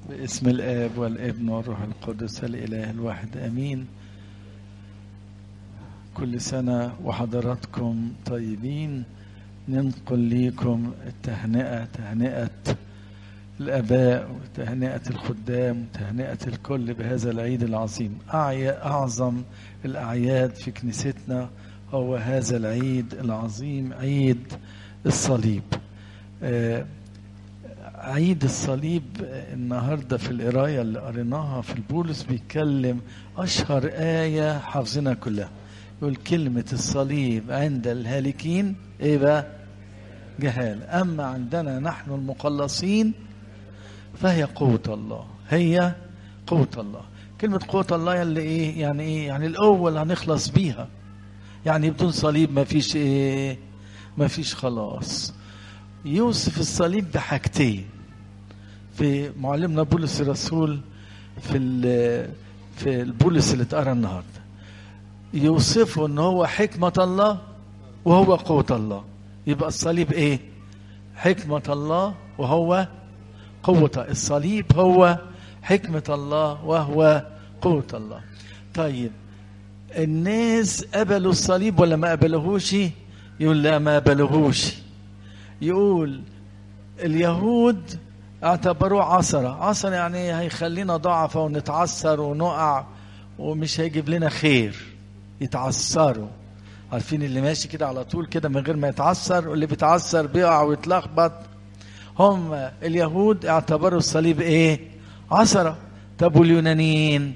باسم الآب والابن والروح القدس الإله الواحد آمين كل سنة وحضراتكم طيبين ننقل ليكم التهنئة تهنئة الآباء وتهنئة الخدام وتهنئة الكل بهذا العيد العظيم أعظم الأعياد في كنيستنا هو هذا العيد العظيم عيد الصليب آه عيد الصليب النهاردة في القراية اللي قريناها في البولس بيتكلم أشهر آية حافظينها كلها يقول كلمة الصليب عند الهالكين إيه بقى جهال أما عندنا نحن المخلصين فهي قوة الله هي قوة الله كلمة قوة الله اللي إيه يعني إيه يعني الأول هنخلص بيها يعني بدون صليب ما فيش إيه ما فيش خلاص يوصف الصليب بحاجتين في معلمنا بولس الرسول في في البولس اللي اتقرا النهارده يوصفه ان هو حكمة الله وهو قوة الله يبقى الصليب ايه حكمة الله وهو قوة الصليب هو حكمة الله وهو قوة الله طيب الناس قبلوا الصليب ولا ما قبلوهوش يقول لا ما قبلوهوش يقول اليهود اعتبروه عصرة عصرة يعني هيخلينا ضعفة ونتعثر ونقع ومش هيجيب لنا خير يتعثروا عارفين اللي ماشي كده على طول كده من غير ما يتعثر واللي بيتعثر بيقع ويتلخبط هم اليهود اعتبروا الصليب ايه عصرة طب واليونانيين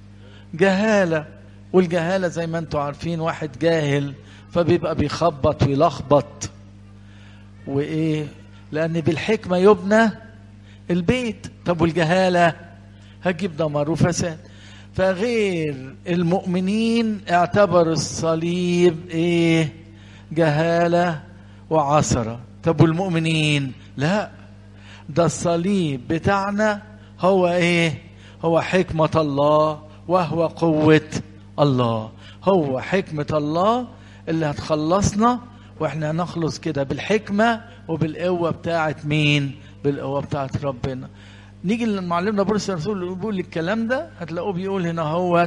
جهالة والجهالة زي ما انتم عارفين واحد جاهل فبيبقى بيخبط ويلخبط وايه لان بالحكمه يبنى البيت طب والجهاله هتجيب دمار وفساد فغير المؤمنين اعتبروا الصليب ايه جهاله وعثره طب والمؤمنين لا ده الصليب بتاعنا هو ايه هو حكمه الله وهو قوه الله هو حكمه الله اللي هتخلصنا واحنا هنخلص كده بالحكمة وبالقوة بتاعت مين بالقوة بتاعت ربنا نيجي لمعلمنا بولس الرسول بيقول الكلام ده هتلاقوه بيقول هنا هو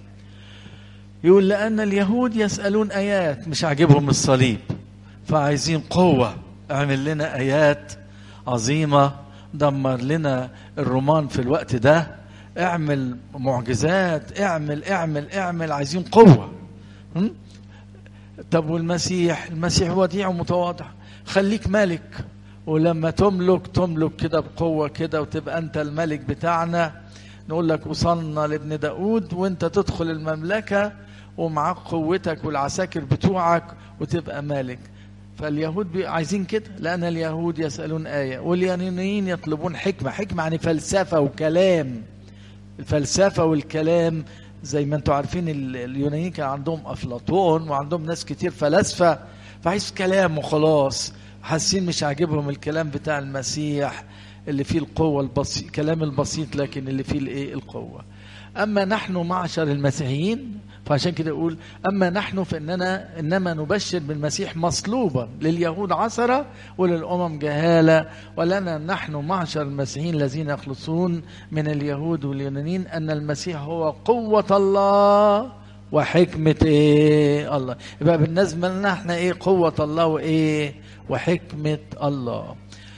يقول لأن اليهود يسألون آيات مش عاجبهم الصليب فعايزين قوة اعمل لنا آيات عظيمة دمر لنا الرومان في الوقت ده اعمل معجزات اعمل اعمل اعمل عايزين قوة م? طب والمسيح المسيح وديع ومتواضع خليك ملك ولما تملك تملك كده بقوة كده وتبقى أنت الملك بتاعنا نقول لك وصلنا لابن داود وانت تدخل المملكة ومعاك قوتك والعساكر بتوعك وتبقى ملك فاليهود عايزين كده لأن اليهود يسألون آية واليونانيين يطلبون حكمة حكمة يعني فلسفة وكلام الفلسفة والكلام زي ما انتم عارفين اليونانيين كان عندهم افلاطون وعندهم ناس كتير فلاسفه فعايز كلام وخلاص حاسين مش عاجبهم الكلام بتاع المسيح اللي فيه القوه البسيط كلام البسيط لكن اللي فيه الايه القوه اما نحن معشر المسيحيين فعشان كده يقول اما نحن فاننا انما نبشر بالمسيح مصلوبا لليهود عثره وللامم جهاله ولنا نحن معشر المسيحيين الذين يخلصون من اليهود واليونانيين ان المسيح هو قوه الله وحكمه ايه الله يبقى بالنسبه لنا احنا ايه قوه الله وايه وحكمه الله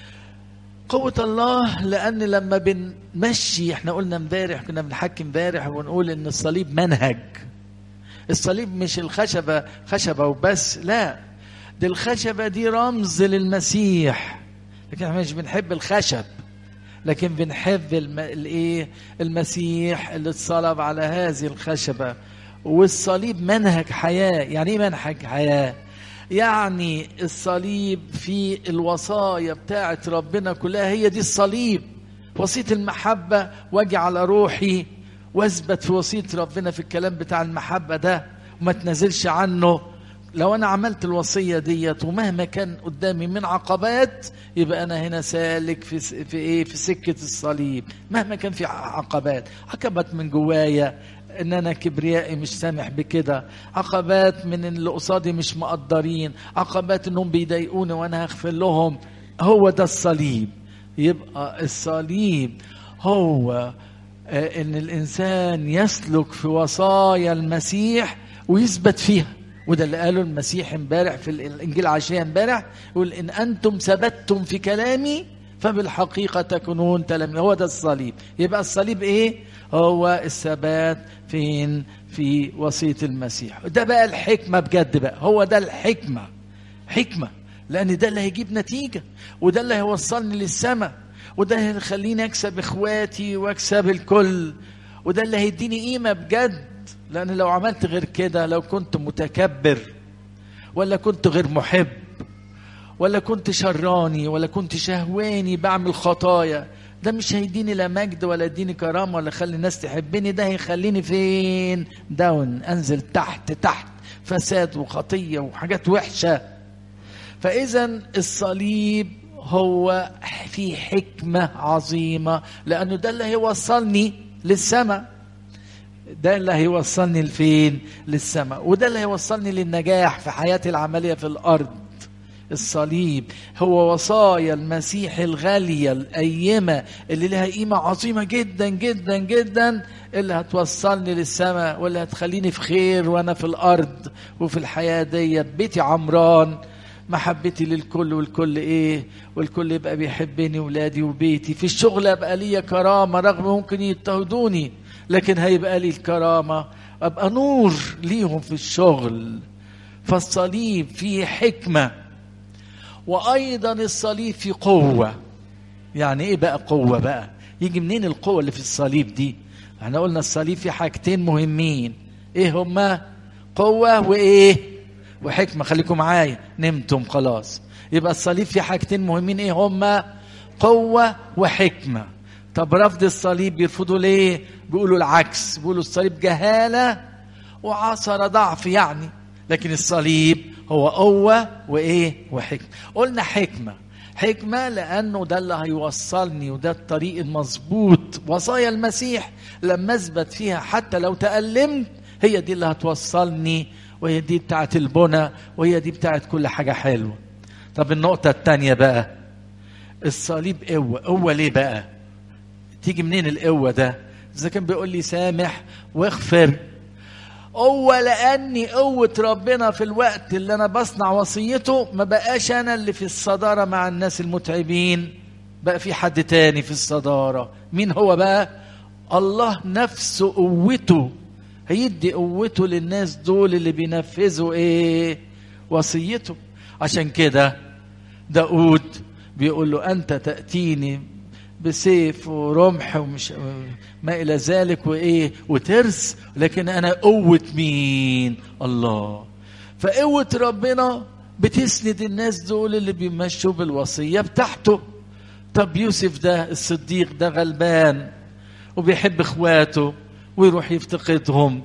قوة الله لأن لما بنمشي احنا قلنا امبارح كنا بنحكي امبارح ونقول ان الصليب منهج الصليب مش الخشبة خشبة وبس لا دي الخشبة دي رمز للمسيح لكن احنا مش بنحب الخشب لكن بنحب الايه المسيح اللي اتصلب على هذه الخشبة والصليب منهج حياة يعني ايه منهج حياة يعني الصليب في الوصايا بتاعت ربنا كلها هي دي الصليب وصية المحبة واجي على روحي واثبت في وصية ربنا في الكلام بتاع المحبة ده وما تنزلش عنه لو انا عملت الوصية ديت ومهما كان قدامي من عقبات يبقى انا هنا سالك في في ايه في سكة الصليب مهما كان في عقبات عقبات من جوايا ان انا كبريائي مش سامح بكده عقبات من اللي قصادي مش مقدرين عقبات انهم بيضايقوني وانا هغفر لهم هو ده الصليب يبقى الصليب هو آه، ان الانسان يسلك في وصايا المسيح ويثبت فيها وده اللي قاله المسيح امبارح في الانجيل العشيه امبارح يقول ان انتم ثبتتم في كلامي فبالحقيقه تكونون تلاميذ هو ده الصليب يبقى الصليب ايه هو الثبات فين في وصيه المسيح ده بقى الحكمه بجد بقى هو ده الحكمه حكمه لان ده اللي هيجيب نتيجه وده اللي هيوصلني للسماء وده اللي هيخليني اكسب اخواتي واكسب الكل وده اللي هيديني قيمه بجد لان لو عملت غير كده لو كنت متكبر ولا كنت غير محب ولا كنت شراني ولا كنت شهواني بعمل خطايا ده مش هيديني لا مجد ولا يديني كرامه ولا يخلي الناس تحبني ده هيخليني فين داون انزل تحت تحت فساد وخطيه وحاجات وحشه فاذا الصليب هو في حكمه عظيمه لانه ده اللي هيوصلني للسماء ده اللي هيوصلني لفين للسماء وده اللي هيوصلني للنجاح في حياتي العمليه في الارض الصليب هو وصايا المسيح الغالية القيمة اللي لها قيمة عظيمة جدا جدا جدا اللي هتوصلني للسماء واللي هتخليني في خير وانا في الارض وفي الحياة ديت بيتي عمران محبتي للكل والكل ايه والكل يبقى بيحبني ولادي وبيتي في الشغل ابقى ليا كرامة رغم ممكن يضطهدوني لكن هيبقى لي الكرامة ابقى نور ليهم في الشغل فالصليب فيه حكمه وايضا الصليب في قوه يعني ايه بقى قوه بقى يجي منين القوه اللي في الصليب دي احنا قلنا الصليب في حاجتين مهمين ايه هما قوه وايه وحكمه خليكم معايا نمتم خلاص يبقى الصليب في حاجتين مهمين ايه هما قوه وحكمه طب رفض الصليب بيرفضوا ليه بيقولوا العكس بيقولوا الصليب جهاله وعصر ضعف يعني لكن الصليب هو قوة وإيه وحكمة قلنا حكمة حكمة لأنه ده اللي هيوصلني وده الطريق المظبوط وصايا المسيح لما أثبت فيها حتى لو تألمت هي دي اللي هتوصلني وهي دي بتاعت البنى وهي دي بتاعت كل حاجة حلوة طب النقطة التانية بقى الصليب قوة قوة ليه بقى تيجي منين القوة ده إذا كان بيقول لي سامح واغفر قوة لأني قوة ربنا في الوقت اللي أنا بصنع وصيته ما بقاش أنا اللي في الصدارة مع الناس المتعبين بقى في حد تاني في الصدارة مين هو بقى الله نفسه قوته هيدي قوته للناس دول اللي بينفذوا ايه وصيته عشان كده داود بيقول له أنت تأتيني بسيف ورمح ومش ما الى ذلك وايه وترس لكن انا قوه مين الله فقوه ربنا بتسند الناس دول اللي بيمشوا بالوصيه بتاعته طب يوسف ده الصديق ده غلبان وبيحب اخواته ويروح يفتقدهم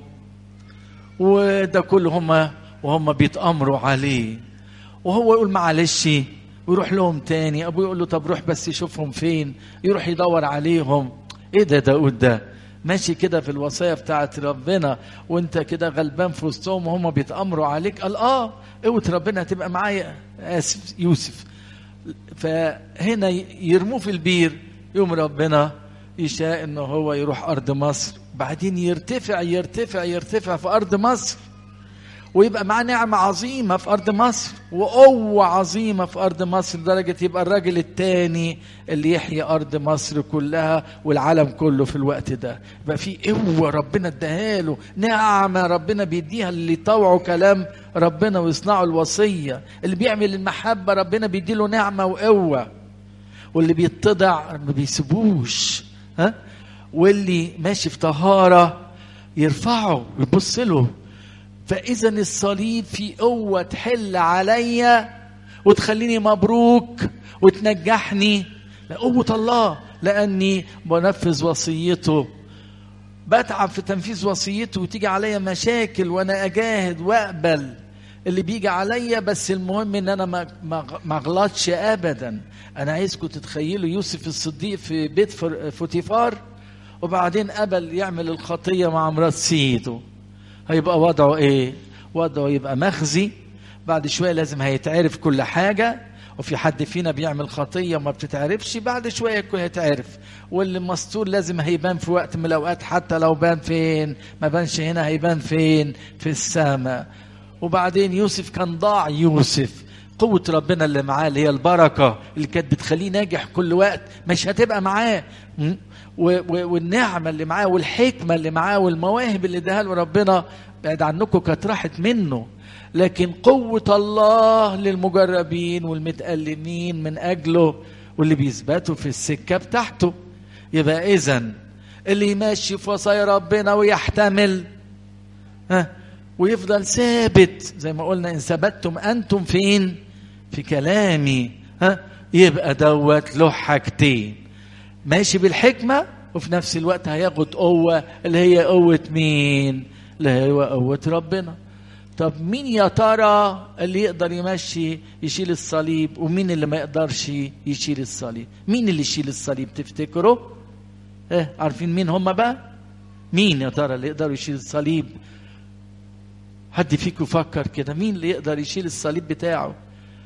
وده كله هم وهم بيتامروا عليه وهو يقول معلش ويروح لهم تاني ابوه يقول له طب روح بس يشوفهم فين يروح يدور عليهم ايه ده داود ده ماشي كده في الوصايا بتاعت ربنا وانت كده غلبان في وسطهم وهم بيتامروا عليك قال اه قوه ربنا هتبقى معايا اسف يوسف فهنا يرموه في البير يوم ربنا يشاء انه هو يروح ارض مصر بعدين يرتفع يرتفع يرتفع في ارض مصر ويبقى معاه نعمة عظيمة في أرض مصر وقوة عظيمة في أرض مصر لدرجة يبقى الراجل التاني اللي يحيي أرض مصر كلها والعالم كله في الوقت ده يبقى في قوة ربنا اداها له نعمة ربنا بيديها اللي يطوعوا كلام ربنا ويصنعوا الوصية اللي بيعمل المحبة ربنا بيديله نعمة وقوة واللي بيتضع ما بيسيبوش ها واللي ماشي في طهارة يرفعه ويبص له فإذا الصليب في قوة تحل عليا وتخليني مبروك وتنجحني قوة الله لأني بنفذ وصيته بتعب في تنفيذ وصيته وتيجي عليا مشاكل وأنا أجاهد وأقبل اللي بيجي عليا بس المهم ان انا ما ما اغلطش ابدا انا عايزكم تتخيلوا يوسف الصديق في بيت فوتيفار وبعدين قبل يعمل الخطيه مع مرات سيده هيبقى وضعه ايه وضعه يبقى مخزي بعد شويه لازم هيتعرف كل حاجه وفي حد فينا بيعمل خطية وما بتتعرفش بعد شوية يكون هيتعرف واللي مستور لازم هيبان في وقت من الأوقات حتى لو بان فين ما بانش هنا هيبان فين في السماء وبعدين يوسف كان ضاع يوسف قوة ربنا اللي معاه اللي هي البركة اللي كانت بتخليه ناجح كل وقت مش هتبقى معاه والنعمة اللي معاه والحكمة اللي معاه والمواهب اللي اداها له ربنا بعد عنكم كانت راحت منه لكن قوة الله للمجربين والمتألمين من أجله واللي بيثبتوا في السكة بتاعته يبقى إذا اللي يمشي في وصايا ربنا ويحتمل ها ويفضل ثابت زي ما قلنا إن ثبتتم أنتم فين في كلامي ها يبقى دوت له حاجتين ماشي بالحكمة وفي نفس الوقت هياخد قوة اللي هي قوة مين اللي هي قوة ربنا طب مين يا ترى اللي يقدر يمشي يشيل الصليب ومين اللي ما يقدرش يشيل الصليب مين اللي يشيل الصليب تفتكروا ايه عارفين مين هم بقى مين يا ترى اللي يقدر يشيل الصليب حد فيكم فكر كده مين اللي يقدر يشيل الصليب بتاعه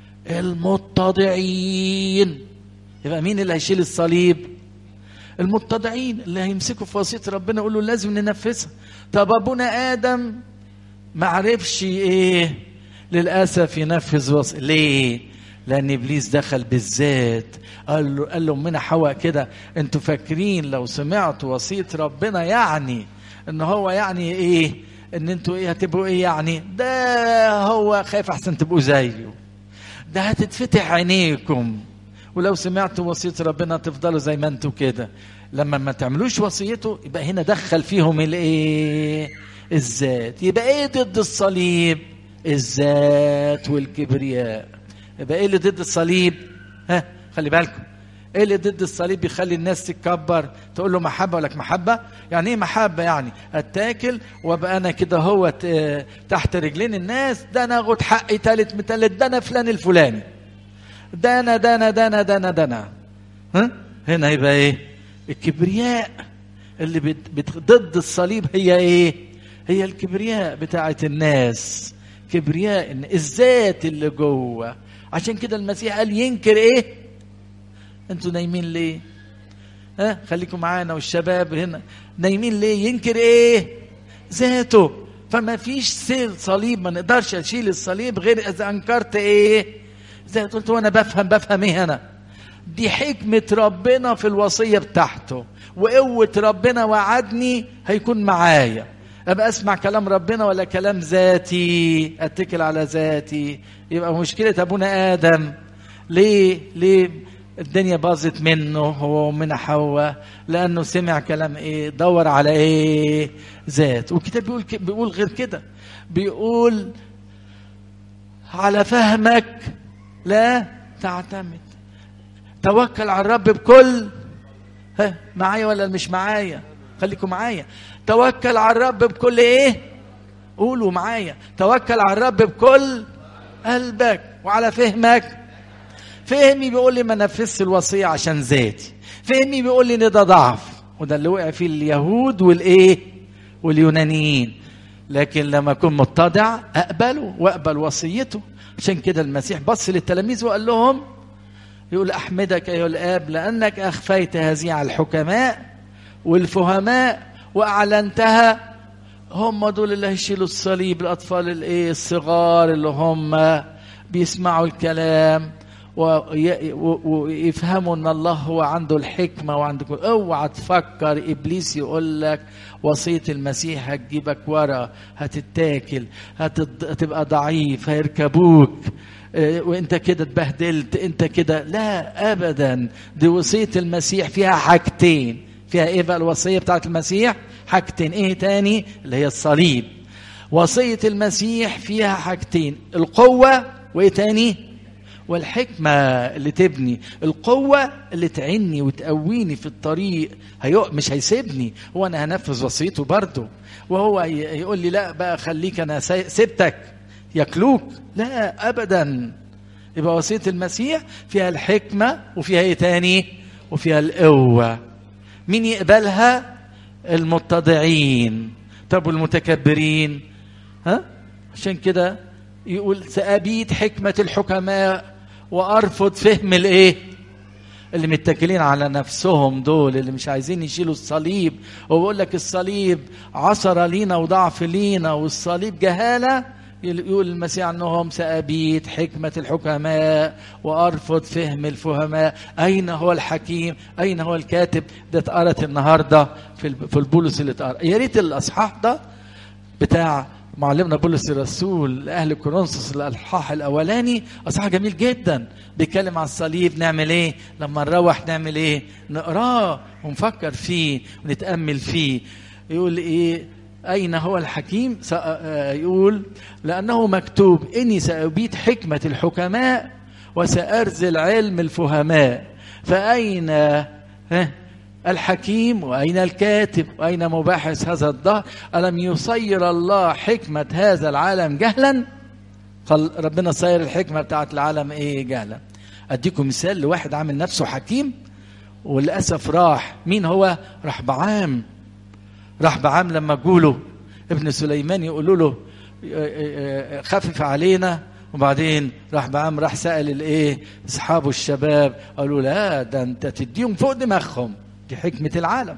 المتضعين يبقى مين اللي هيشيل الصليب المتضعين اللي هيمسكوا في وصيه ربنا يقولوا لازم ننفذها طب ابونا ادم ما عرفش ايه للاسف ينفذ وصيه ليه لان ابليس دخل بالذات قال له قال له من حواء كده انتوا فاكرين لو سمعتوا وصيه ربنا يعني ان هو يعني ايه ان انتوا ايه هتبقوا ايه يعني ده هو خايف احسن تبقوا زيه ده هتتفتح عينيكم ولو سمعتوا وصيه ربنا تفضلوا زي ما انتوا كده لما ما تعملوش وصيته يبقى هنا دخل فيهم الايه الذات يبقى ايه ضد الصليب الذات والكبرياء يبقى ايه اللي ضد الصليب ها خلي بالكم ايه اللي ضد الصليب يخلي الناس تتكبر تقول له محبه ولا محبه يعني ايه محبه يعني اتاكل وابقى انا كده هو تحت رجلين الناس ده انا اخد حقي تالت متلت ده انا فلان الفلاني ده انا ده انا ده انا ده انا ده انا ها هنا يبقى ايه الكبرياء اللي بت بت ضد الصليب هي ايه هي الكبرياء بتاعت الناس كبرياء الذات اللي جوه عشان كده المسيح قال ينكر ايه انتوا نايمين ليه ها خليكم معانا والشباب هنا نايمين ليه ينكر ايه ذاته فما فيش سيل صليب ما نقدرش اشيل الصليب غير اذا انكرت ايه ذاته قلت وانا بفهم بفهم ايه انا دي حكمة ربنا في الوصية بتاعته وقوة ربنا وعدني هيكون معايا ابقى اسمع كلام ربنا ولا كلام ذاتي اتكل على ذاتي يبقى مشكلة ابونا ادم ليه ليه الدنيا باظت منه هو ومن حواء لانه سمع كلام ايه دور على ايه ذات والكتاب بيقول بيقول غير كده بيقول على فهمك لا تعتمد توكل على الرب بكل ها معايا ولا مش معايا خليكم معايا توكل على الرب بكل ايه قولوا معايا توكل على الرب بكل قلبك وعلى فهمك فهمي بيقول لي ما نفذش الوصيه عشان ذاتي فهمي بيقول لي ان ده ضعف وده اللي وقع فيه اليهود والايه واليونانيين لكن لما اكون متضع اقبله واقبل وصيته عشان كده المسيح بص للتلاميذ وقال لهم يقول احمدك ايها الاب لانك اخفيت هذه على الحكماء والفهماء واعلنتها هم دول اللي هيشيلوا الصليب الاطفال الايه الصغار اللي هم بيسمعوا الكلام ويفهموا ان الله هو عنده الحكمه وعنده اوعى تفكر ابليس يقول لك وصيه المسيح هتجيبك ورا هتتاكل هتبقى ضعيف هيركبوك وانت كده اتبهدلت انت كده لا ابدا دي وصيه المسيح فيها حاجتين فيها ايه بقى الوصيه بتاعت المسيح حاجتين ايه تاني اللي هي الصليب وصيه المسيح فيها حاجتين القوه وايه تاني والحكمة اللي تبني القوة اللي تعني وتقويني في الطريق هيق... مش هيسيبني هو أنا هنفذ وصيته برضه وهو يقول لي لا بقى خليك أنا سبتك ياكلوك لا أبدا يبقى وصية المسيح فيها الحكمة وفيها إيه تاني وفيها القوة مين يقبلها المتضعين طب والمتكبرين ها عشان كده يقول سأبيد حكمة الحكماء وارفض فهم الايه اللي متكلين على نفسهم دول اللي مش عايزين يشيلوا الصليب وبيقول لك الصليب عثرة لينا وضعف لينا والصليب جهالة يقول المسيح عنهم سأبيت حكمة الحكماء وأرفض فهم الفهماء أين هو الحكيم أين هو الكاتب ده اتقرت النهاردة في في البولس اللي اتقرا يا ريت الأصحاح ده بتاع معلمنا بولس الرسول لأهل كورنثوس الأصحاح الأولاني أصحاح جميل جدا بيتكلم عن الصليب نعمل إيه لما نروح نعمل إيه نقراه ونفكر فيه ونتأمل فيه يقول إيه أين هو الحكيم يقول لأنه مكتوب إني سأبيت حكمة الحكماء وسأرزل علم الفهماء فأين ها الحكيم وأين الكاتب وأين مباحث هذا الدهر ألم يصير الله حكمة هذا العالم جهلا قال ربنا صير الحكمة بتاعت العالم إيه جهلا أديكم مثال لواحد عامل نفسه حكيم وللأسف راح مين هو راح بعام راح بعام لما جوله ابن سليمان يقولوا له خفف علينا وبعدين راح بعام راح سأل الايه اصحابه الشباب قالوا لا ده انت تديهم فوق دماغهم دي حكمة العالم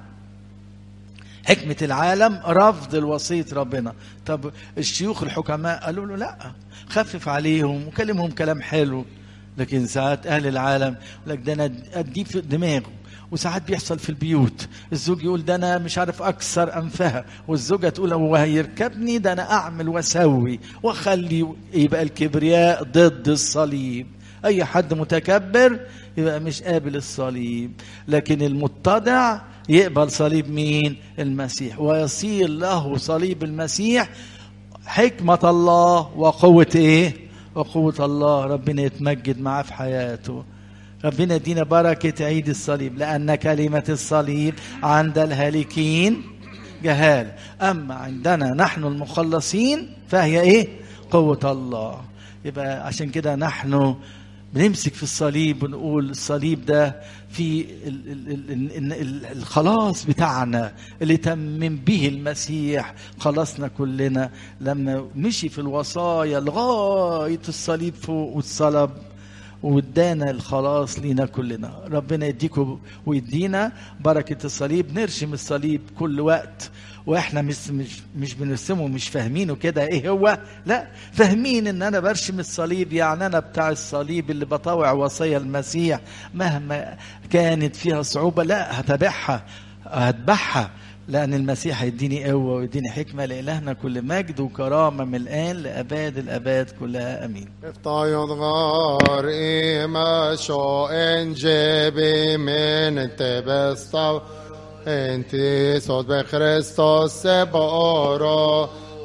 حكمة العالم رفض الوصية ربنا طب الشيوخ الحكماء قالوا له لا خفف عليهم وكلمهم كلام حلو لكن ساعات أهل العالم لك ده أنا أديه في دماغه وساعات بيحصل في البيوت الزوج يقول ده انا مش عارف اكسر انفها والزوجه تقول هو هيركبني ده انا اعمل واسوي واخلي يبقى الكبرياء ضد الصليب اي حد متكبر يبقى مش قابل الصليب لكن المتضع يقبل صليب مين المسيح ويصير له صليب المسيح حكمة الله وقوة ايه وقوة الله ربنا يتمجد معاه في حياته ربنا يدينا بركة عيد الصليب لأن كلمة الصليب عند الهالكين جهال أما عندنا نحن المخلصين فهي إيه قوة الله يبقى عشان كده نحن بنمسك في الصليب ونقول الصليب ده في الخلاص بتاعنا اللي تمم به المسيح خلصنا كلنا لما مشي في الوصايا لغاية الصليب فوق والصلب وادانا الخلاص لينا كلنا ربنا يديكم ويدينا بركة الصليب نرشم الصليب كل وقت واحنا مش مش مش بنرسمه مش فاهمينه كده ايه هو لا فاهمين ان انا برشم الصليب يعني انا بتاع الصليب اللي بطوع وصايا المسيح مهما كانت فيها صعوبة لا هتابعها هتبعها لأن المسيح هيديني قوة ويديني حكمة لإلهنا كل مجد وكرامة من الآن لأباد الأباد كلها أمين افتايض غار إيما شو انجبي من انت بستو انت صوت بخريستوس سبورو